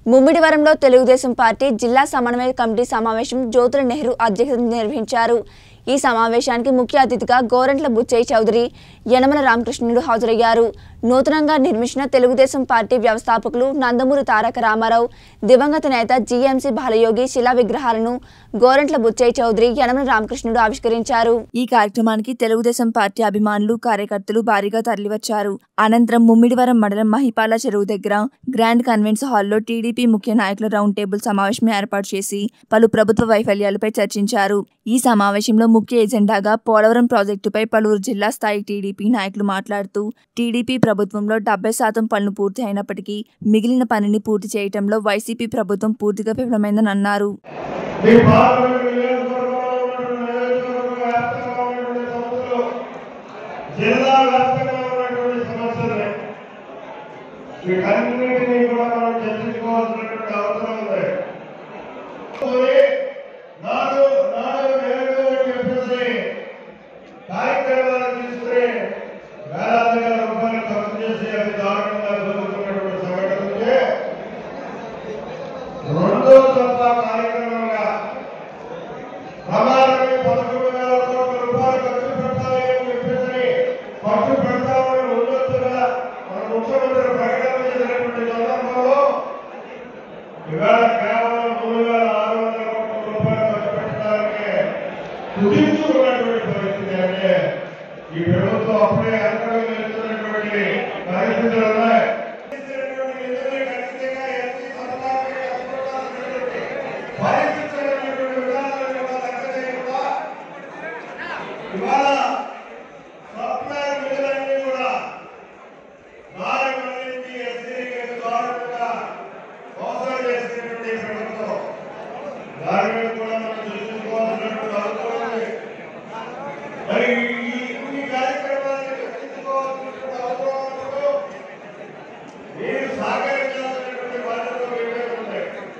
ముమ్మిడివరంలో Telugu Desam party జిల్లా సమన్వయ committee సమావేశం జ్యోతుల నెహ్రూ అధ్యక్షతన నిర్వహించారు ఈ సమావేశానికి ముఖ్య అతిథిగా గోరంట్ల బుచ్చయ్య చౌదరి యనమల రామకృష్ణుడు హాజరయ్యారు నూతనంగా నిర్మించిన తెలుగుదేశం పార్టీ వ్యవస్థాపకులు నందమూరి తారక రామారావు దివంగత నేత జీఎంసీ బాలయోగి శిలా విగ్రహాలను గోరంట్ల బుచ్చయ్య చౌదరి యనమల రామకృష్ణుడు ఆవిష్కరించారు ఈ కార్యక్రమానికి తెలుగుదేశం పార్టీ అభిమానులు కార్యకర్తలు భారీగా తరలివచ్చారు అనంతరం ముమ్మిడివరం మండలం మహిపాల చెరువు దగ్గర గ్రాండ్ కన్వెన్స్ హాల్లో టీడీపీ ముఖ్య నాయకుల రౌండ్ టేబుల్ సమావేశం ఏర్పాటు చేసి పలు ప్రభుత్వ వైఫల్యాలపై చర్చించారు ఈ సమావేశంలో ముఖ్య ఎజెండాగా పోలవరం ప్రాజెక్టుపై పలువురు జిల్లా స్థాయి టీడీపీ నాయకులు మాట్లాడుతూ టీడీపీ ప్రభుత్వంలో డెబ్బై శాతం పనులు పూర్తి అయినప్పటికీ మిగిలిన పనిని పూర్తి చేయడంలో వైసీపీ ప్రభుత్వం పూర్తిగా విఫలమైందని అన్నారు మీ పార్లమెంట్ నియోజకవర్గంలో ఉన్నటువంటి నియోజకవర్గ వ్యాప్తంగా ఉన్నటువంటి సమస్యలు జిల్లా వ్యాప్తంగా ఉన్నటువంటి సమస్యలు వీటన్నిటినీ కూడా మనం చర్చించుకోవాల్సినటువంటి అవసరం ఉంది పోయి నాడు నాడు నేడు అని చెప్పేసి కార్యక్రమాలు తీసుకుని వేలాది వేల రూపాయలు ఖర్చు చేసి అవి దారుణంగా జరుగుతున్నటువంటి సంఘటన ఉంటే రెండో దఫ కార్యక్రమంగా ప్రమాదమే పదకొండు వేల కోట్ల రూపాయలు ఖర్చు పెట్టాలి అని చెప్పేసి ఖర్చు పెడతామని ముందస్తుగా మన ముఖ్యమంత్రి ప్రకటన చేసినటువంటి సందర్భంలో ఇవాళ కేవలం మూడు వేల ఆరు వందల కోట్ల రూపాయలు ఖర్చు పెట్టడానికి కుదించుకున్నటువంటి పరిస్థితి అంటే ఈ ప్రభుత్వం అప్పుడే అంతరం వేస్తున్నటువంటి పరిస్థితులు ఉన్నాయి ఖచ్చితంగా ఎస్సీ సమాజానికి కష్టపడాల్సినటువంటి పరిస్థితులైనటువంటి విధానాలను కూడా లెక్క చేయకుండా ఇవాళ సాఫ్ట్వేర్ నిధులన్నీ కూడా దారి మళ్లించి ఎస్సీకి దారుణంగా మోసం చేసినటువంటి ఈ ప్రభుత్వం దాని మీద కూడా మనం చర్చించుకోవాల్సినటువంటి అవసరం ఉంది మరి ఈ ఈ కార్యక్రమాన్ని చర్చించుకోవాల్సినటువంటి అవసరం ఉన్నప్పుడు మీరు సహకరించాల్సినటువంటి బాధ్యత మీ మీద ఉంది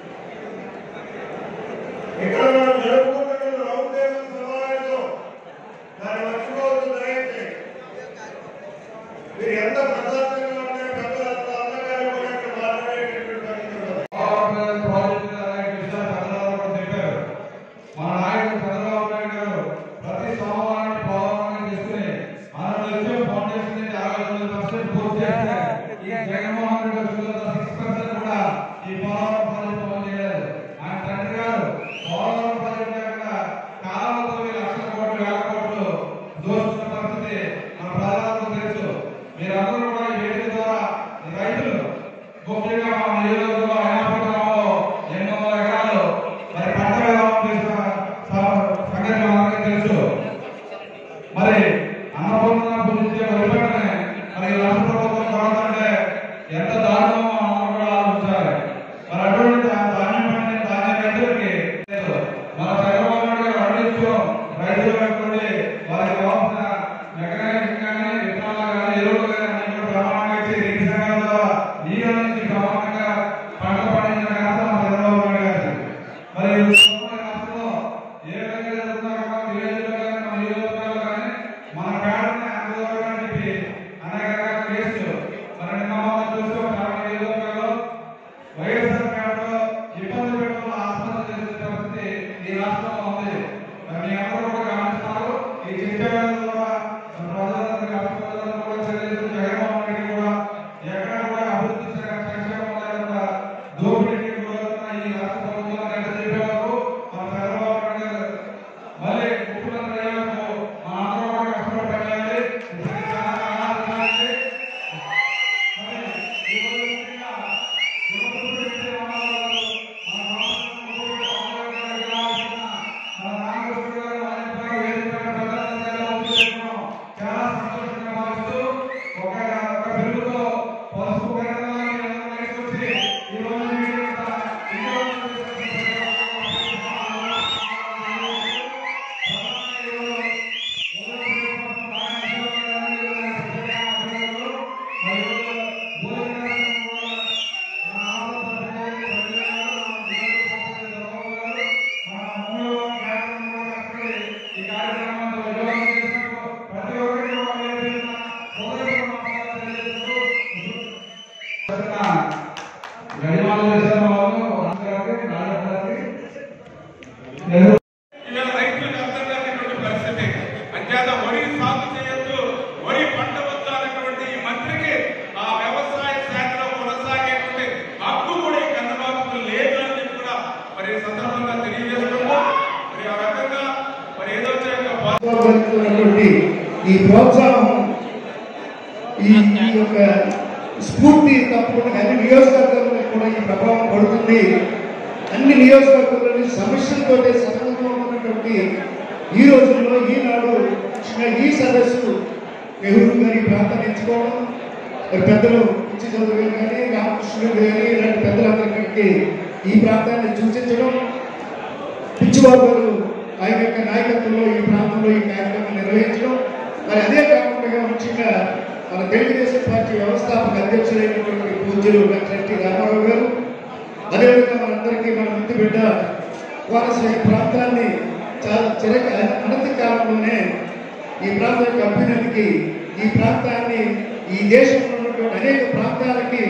ఇక్కడ మనం జరుపుకుంటున్న రౌండ్ టేబుల్ సమావేశం దాన్ని మర్చిపోవద్దు దయచేసి మీరు ఎంత ప్రశాంతంగా ఉంటే పెద్దలు అంత అందంగానే కూడా ఇక్కడ మాట్లాడేటటువంటి పరిస్థితి ఉంది. ఆంధ్రప్రదేశ్ ప్రాజెక్టులు అనేక విషయాలు చంద్రబాబు గారు చెప్పారు. మన నాయకుడు చంద్రబాబు నాయుడు గారు ప్రతి సోమవారం పోలవరాన్ని తీసుకుని మనం వచ్చే ఫౌండేషన్ నుంచి అరవై తొమ్మిది పర్సెంట్ పూర్తి చేస్తే ఈ జగన్మోహన్ రెడ్డి గారు చూసిన సిక్స్ పర్సెంట్ కూడా ఈ పోలవరం ప్రాజెక్టు పూర్తి చేయలేదు ఆయన తండ్రి గారు పోలవరం ప్రాజెక్టు యొక్క కాలంలో లక్షల కోట్లు వేల కోట్లు దోచుకున్న పరిస్థితి మన ప్రజలకు తెలుసు మీరందరూ కూడా ఈ వేదిక ద్వారా ఈ రైతులు ముఖ్యంగా మా నియోజకవర్గంలో అయినప్పటికీ ఎన్నో ఎకరాలు మరి పంట విధానం చేసిన స- సంగతి మనందరికీ తెలుసు మరి అన్నపూర్ణ గురించి వదిలిపెట్టనే మరి ఈ రాష్ట్ర ప్రభుత్వం కొనాలంటే ఎంత దారుణమో మనం కూడా ఆలోచించాలి మరి అటువంటి దా- ధాన్యం పండిన ధాన్యం రైతులకి లేదు. మన చంద్రబాబు నాయుడు గారు అడిగించు రైతులు పెట్టుకోండి వారికి కావాల్సిన మెకానిక్ కానీ విత్తనాలు కానీ ఎరువులు కానీ అన్ని కూడా బ్రహ్మాండంగా ఇచ్చి నీటి సంఘాల ద్వారా నీరు అందించి బ్రహ్మాండంగా పంట పండించిన ఘనత మన చంద్రబాబు నాయుడు గారిది. మరి ఈ ఉమ్మడి రాష్ట్రంలో ఏ విధంగా జరుగుతున్నారో మన విలేజ్లో కానీ మన నియోజకవర్గాల్లో కానీ మన పేడని అందజేయాలని అని చెప్పి అనేక రకాల కేసులు మరి నిన్న మనం చూసాం చాలా నియోజకవర్గాల్లో వైఎస్ఆర్ పేడలో ఇబ్బంది పెట్టడం ఆత్మహత్య చేసే పరిస్థితి ఈ రాష్ట్రంలో ఉంది మరి మీ అందరూ కూడా గమనిస్తున్నారు ఈ చిట్టాలను కూడా ప్రజలందరికీ రాష్ట్ర ప్రజలందరూ కూడా తెలియజేస్తూ జగన్మోహన్ రెడ్డి కూడా ఎక్కడ కూడా అభివృద్ధి సంక్షేమం లేకుండా దోపిడీకి గురవుతున్న ఈ రాష్ట్ర ప్రభుత్వాన్ని ఎంత చెప్పేవారు మన చంద్రబాబు నాయుడు గారు మళ్ళీ ముఖ్యమంత్రి అయ్యే వరకు మన అందరూ కూడా కష్టపడి పనిచేయాలి ఇప్పటికి చాలా కాలాలు ఉన్నాయి. మరి ఈ రోజు ముఖ్యంగా యువకులు ఎన్టీ రామారావు గారు మన రాష్ట్రంలో రావాల్సిన మన రామకృష్ణ గారు వారి వేదిక ప్రధానంగా చాలా సంతోషంగా భావిస్తూ ఒక గారు ఇస్తున్నటువంటి ఈ ప్రోత్సాహం ఈ ఈ యొక్క స్ఫూర్తి తప్పకుండా అన్ని నియోజకవర్గాల్లో కూడా ఈ ప్రభావం పడుతుంది అన్ని నియోజకవర్గాల్లోని సమస్యలతో సతమతంగా ఉన్నటువంటి ఈ రోజుల్లో ఈనాడు చిన్న ఈ సదస్సు నెహ్రూ గారి ప్రాంతాన్ని ఎంచుకోవడం మరి పెద్దలు పిచ్చి చదువు గారు కానీ రామకృష్ణుడు కానీ ఇలాంటి పెద్దలందరికీ ఈ ప్రాంతాన్ని సూచించడం పిచ్చిబాబు గారు ఆయన యొక్క నాయకత్వంలో ఈ ప్రాంతంలో ఈ కార్యక్రమం నిర్వహించడం మరి అదే కాకుండా ముఖ్యంగా మన తెలుగుదేశం పార్టీ వ్యవస్థాపక అధ్యక్షులైనటువంటి పూజ్యులు డాక్టర్ ఎన్టీ రామారావు గారు అదేవిధంగా మనందరికీ మన ముందు బిడ్డ వారసు ఈ ప్రాంతాన్ని చాలా చిరక అనంత కాలంలోనే ఈ ప్రాంతం యొక్క అభ్యున్నతికి ఈ ప్రాంతాన్ని ఈ దేశంలో ఉన్నటువంటి అనేక ప్రాంతాలకి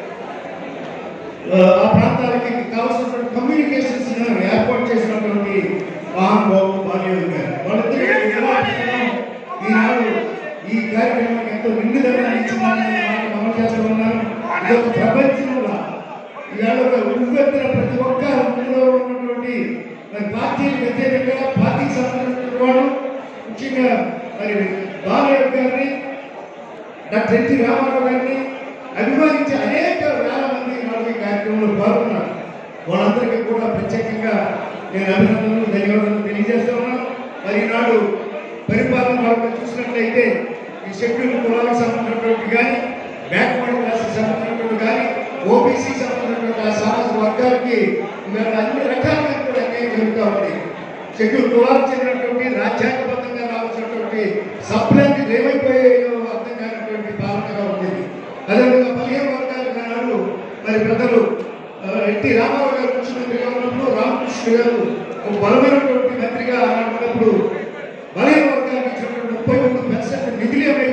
ఆ, ఆ ప్రాంతాలకి కావాల్సినటువంటి కమ్యూనికేషన్స్ ఏర్పాటు చేసినటువంటి మహానుభావులు బాల్యోలు గారు వాళ్ళిద్దరికీ వివాహం ఈనాడు ఈ కార్యక్రమానికి ఎంతో నిండుదనాన్ని ఇచ్చిందని మాట అమలు చేస్తూ ఉన్నారు ఇదొక ప్రపంచంలో ఇవాళ ఒక ఉవ్వెత్తున ప్రతి ఒక్క ఊళ్ళో ఉన్నటువంటి మరి పార్టీలకు వ్యతిరేకంగా పార్టీకి సంబంధించిన వాడు ముఖ్యంగా మరి బాలయ్య గారిని డాక్టర్ ఎన్టీ రామారావు గారిని అభిమానించే అనేక వేల మంది నాలుగు ఈ కార్యక్రమంలో పాల్గొన్నారు వాళ్ళందరికీ కూడా ప్రత్యేకంగా నేను అభినందనలు ధన్యవాదాలు తెలియజేస్తా ఉన్నాను మరి ఈనాడు పరిపాలన వాళ్ళకి చూసినట్లయితే ఈ షెడ్యూల్ కులాలకు సంబంధించినటువంటి కానీ బ్యాక్వర్డ్ క్లాస్కి సంబంధించినటువంటి కానీ ఓబీసీ సంబంధించినటువంటి ఆ సామాజిక వర్గాలకి ఇవాళ అన్ని రకాలుగా కూడా అన్యాయం జరుగుతూ ఉంది షెడ్యూల్ కులాలకు చెందినటువంటి రాజ్యాంగబద్ధంగా రావాల్సినటువంటి సప్లైకి ఏమైపోయాయో అర్థం కానటువంటి పాలనగా ఉండేది అదేవిధంగా పదిహేను వర్గాలు నాడు మరి ప్రజలు ఆ, ఎన్టీ రామారావు గారు ముఖ్యమంత్రిగా ఉన్నప్పుడు రామకృష్ణ గారు ఒక బలమైనటువంటి మంత్రిగా ఆనాడు ఉన్నప్పుడు బలహీన వర్గాలకు ఇచ్చినటువంటి ముప్పై మూడు పర్సెంట్ నిధులు